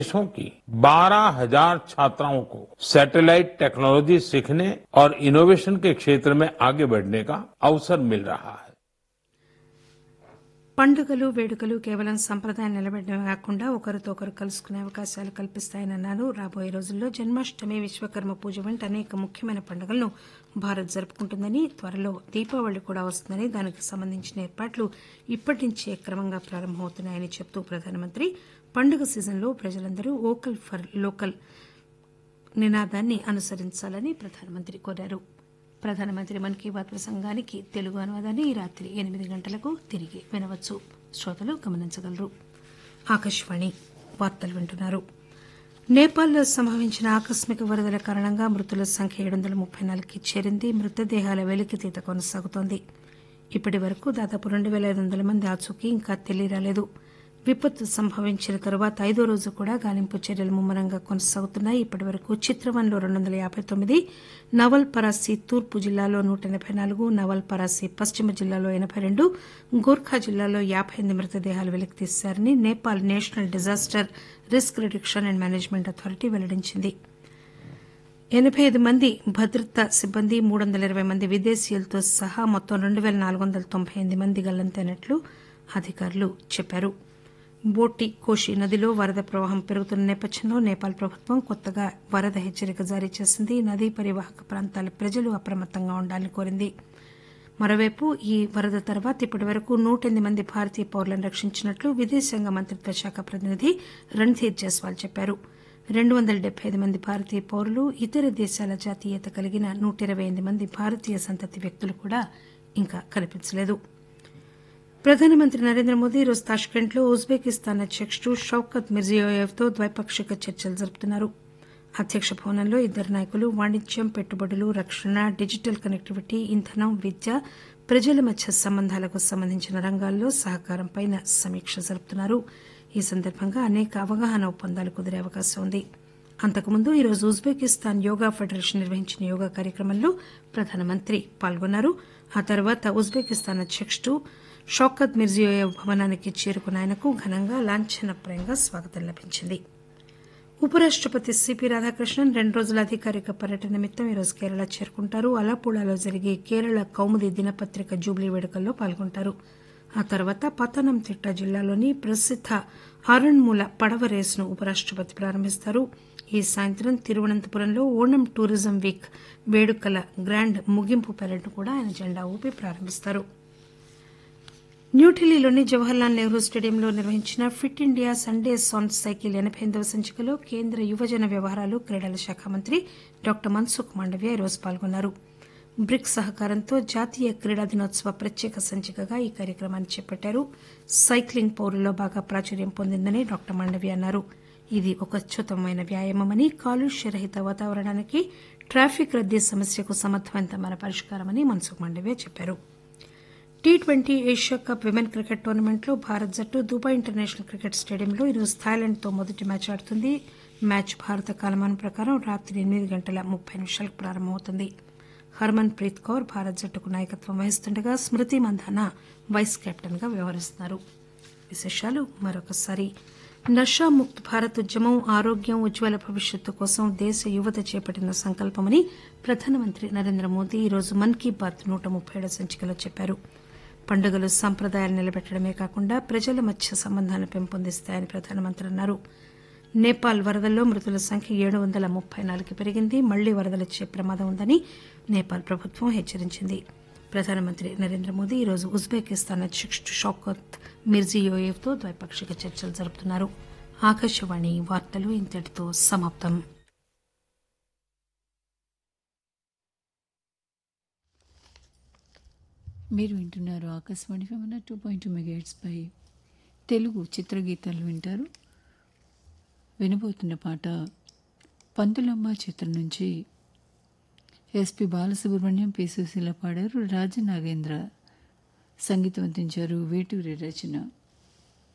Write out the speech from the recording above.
देशों की 12,000 छात्राओं को सैटेलाइट टेक्नोलॉजी सीखने और इनोवेशन के क्षेत्र में आगे बढ़ने का अवसर मिल रहा है పండుగలు వేడుకలు కేవలం సంప్రదాయం నిలబెట్టడమే కాకుండా ఒకరితో ఒకరు కలుసుకునే అవకాశాలు కల్పిస్తాయని అన్నారు రాబోయే రోజుల్లో జన్మాష్టమి విశ్వకర్మ పూజ వంటి అనేక ముఖ్యమైన పండుగలను భారత్ జరుపుకుంటుందని త్వరలో దీపావళి కూడా వస్తుందని దానికి సంబంధించిన ఏర్పాట్లు ఇప్పటి నుంచే క్రమంగా ప్రారంభమవుతున్నాయని చెబుతూ ప్రధానమంత్రి పండుగ సీజన్లో ప్రజలందరూ వోకల్ ఫర్ లోకల్ నినాదాన్ని అనుసరించాలని ప్రధానమంత్రి కోరారు ప్రధానమంత్రి మన్ కీ బాత్ ప్రసంగానికి తెలుగు అనువాదాన్ని ఈ రాత్రి ఎనిమిది గంటలకు తిరిగి వినవచ్చు శ్రోతలు గమనించగలరు ఆకాశవాణి వార్తలు వింటున్నారు నేపాల్లో సంభవించిన ఆకస్మిక వరదల కారణంగా మృతుల సంఖ్య ఏడు వందల ముప్పై నాలుగుకి చేరింది మృతదేహాల వెలికితీత కొనసాగుతోంది ఇప్పటి వరకు దాదాపు రెండు పేల ఐదు వందల మంది ఆచూకీ ఇంకా తెలియరాలేదు విపత్తు సంభవించిన తరువాత ఐదో రోజు కూడా గాలింపు చర్యలు ముమ్మరంగా కొనసాగుతున్నాయి ఇప్పటి వరకు చిత్రవన్లో రెండు వందల యాబై తొమ్మిది నవల్ పరాసి తూర్పు జిల్లాలో నూట ఎనబై నాలుగు నవల్ పరాసి పశ్చిమ జిల్లాలో ఎనబై రెండు గోర్ఖా జిల్లాలో యాబై ఎనిమిది మృతదేహాలు వెలికితీశారని Nepal national disaster risk reduction and management authority వెల్లడించింది ఎనబై ఐదు మంది భద్రతా సిబ్బంది మూడు వందల ఇరవై మంది విదేశీయులతో సహా మొత్తం రెండు పేల నాలుగు వందల తొంభై ఎనిమిది మంది గల్లంతైనట్లు అధికారులు చెప్పారు బోటి కోషి నదిలో వరద ప్రవాహం పెరుగుతున్న నేపథ్యంలో నేపాల్ ప్రభుత్వం కొత్తగా వరద హెచ్చరిక జారీ చేసింది నదీ పరివాహక ప్రాంతాల ప్రజలు అప్రమత్తంగా ఉండాలని కోరింది మరోవైపు ఈ వరద తర్వాత ఇప్పటి వరకు నూట ఎనిమిది మంది భారతీయ పౌరులను రక్షించినట్లు విదేశాంగ మంత్రిత్వ శాఖ ప్రతినిధి రణ్ధీర్ జైస్వాల్ చెప్పారు రెండు వందల డెబ్బై ఐదు మంది భారతీయ పౌరులు ఇతర దేశాల జాతీయత కలిగిన నూట ఇరవై ఎనిమిది మంది భారతీయ సంతతి వ్యక్తులు కూడా ఇంకా కనిపించలేదు ప్రధానమంత్రి నరేంద్ర మోదీ ఈరోజు తాష్కెంట్లో ఉజ్బెకిస్తాన్ అధ్యకుడు షౌకత్ మిర్జియోయేవ్తో ద్వైపాక్షిక చర్చలు జరుపుతున్నారు అధ్యక్ష భవనంలో ఇద్దరు నాయకులు వాణిజ్యం పెట్టుబడులు రక్షణ డిజిటల్ కనెక్టివిటీ ఇంధనం విద్య ప్రజల మధ్య సంబంధాలకు సంబంధించిన రంగాల్లో సహకారంపై సమీక్ష జరుపుతున్నారు ఈ సందర్భంగా అనేక అవగాహన ఒప్పందాలు కుదిరే అవకాశం ఉంది అంతకుముందు ఈరోజు ఉజ్బెకిస్తాన్ యోగా ఫెడరేషన్ నిర్వహించిన యోగా కార్యక్రమంలో ప్రధానమంత్రి పాల్గొన్నారు ఆ తర్వాత ఉజ్బెకిస్తాన్ అధ్యకుడు షౌకత్ మిర్జియోయేవ్ భవనానికి చేరుకున్న ఆయనకు ఘనంగా లాంఛనప్రాయంగా స్వాగతం లభించింది ఉపరాష్టపతి సిపి రాధాకృష్ణన్ రెండు రోజుల అధికారిక పర్యటన నిమిత్తం ఈరోజు కేరళ చేరుకుంటారు అలపుళాలో జరిగే కేరళ కౌముది దినపత్రిక జూబ్లీ వేడుకల్లో పాల్గొంటారు ఆ తర్వాత పతనంతిట్ట జిల్లాలోని ప్రసిద్ద ఆరణ్మూల పడవ రేసును ఉపరాష్టపతి ప్రారంభిస్తారు ఈ సాయంత్రం తిరువనంతపురంలో ఓణం టూరిజం వీక్ వేడుకల గ్రాండ్ ముగింపు పెరేడ్ను కూడా ఆయన జెండా ఊపి ప్రారంభిస్తారు న్యూఢిల్లీలోని జవహర్లాల్ నెహ్రూ స్టేడియంలో నిర్వహించిన ఫిట్ ఇండియా సండే సాన్ సైకిల్ ఎనబై ఎనిమిదవ సంచికలో కేంద్ర యువజన వ్యవహారాలు క్రీడల శాఖ మంత్రి డాక్టర్ మన్సుఖ్ మాండవ్య ఈరోజు పాల్గొన్నారు బ్రిక్స్ సహకారంతో జాతీయ క్రీడా దినోత్సవ ప్రత్యేక సంచికగా ఈ కార్యక్రమాన్ని చేపట్టారు సైక్లింగ్ పౌరుల్లో బాగా ప్రాచుర్యం పొందిందని డాక్టర్ మాండవ్య అన్నారు ఇది ఒక అత్యుత్తమమైన వ్యాయామమని కాలుష్య రహిత వాతావరణానికి ట్రాఫిక్ రద్దీ సమస్యకు సమర్థవంతమైన పరిష్కారమని మన్సుఖ్ మాండవ్య చెప్పారు T twenty Asia cup women cricket టోర్నమెంట్లో భారత్ జట్టు దుబాయ్ ఇంటర్నేషనల్ క్రికెట్ స్టేడియంలో ఈరోజు థాయిలాండ్తో మొదటి మ్యాచ్ ఆడుతుంది మ్యాచ్ భారత కాలమానం ప్రకారం రాత్రి ఎనిమిది గంటల ముప్పై నిమిషాలకు ప్రారంభమవుతుంది హర్మన్ ప్రీత్ కౌర్ భారత్ జట్టుకు నాయకత్వం వహిస్తుండగా స్మృతి మంధానా వైస్ కెప్టెన్ గా వ్యవహరిస్తున్నారు విశేషాలు మరొకసారి నషాముక్త్ భారత్ ఉద్యమం ఆరోగ్యం ఉజ్వల భవిష్యత్తు కోసం దేశ యువత చేపట్టిన సంకల్పమని ప్రధానమంత్రి నరేంద్ర మోదీ ఈరోజు మన్ కీ బాత్ నూట ముప్పై ఏడు సంచికలో చెప్పారు పండుగలు సంప్రదాయాలు నిలబెట్టడమే కాకుండా ప్రజల మధ్య సంబంధాలను పెంపొందిస్తాయని ప్రధానమంత్రి అన్నారు నేపాల్ వరదల్లో మృతుల సంఖ్య ఏడు వందల ముప్పై నాలుగు పెరిగింది మళ్లీ వరదలొచ్చే ప్రమాదం ఉందని నేపాల్ ప్రభుత్వం హెచ్చరించింది ప్రధానమంత్రి నరేంద్ర మోదీ ఈరోజు ఉజ్బెకిస్తాన్ అధ్యకుడు షౌకత్ మిర్జియోయేవ్తో ద్వైపాక్షిక చర్చలు జరుపుతున్నారు ఆకాశవాణి వార్తలు ఇంతటితో సమాప్తం మీరు వింటున్నారు ఆకాశవాణి ఫెమన టూ పాయింట్ టూ పై తెలుగు చిత్రగీతాలు వింటారు వినబోతున్న పాట పంతులమ్మ చిత్రం నుంచి ఎస్పి బాలసుబ్రహ్మణ్యం పి సుశీల పాడారు రాజనాగేంద్ర సంగీతం అందించారు వేటూరి రచన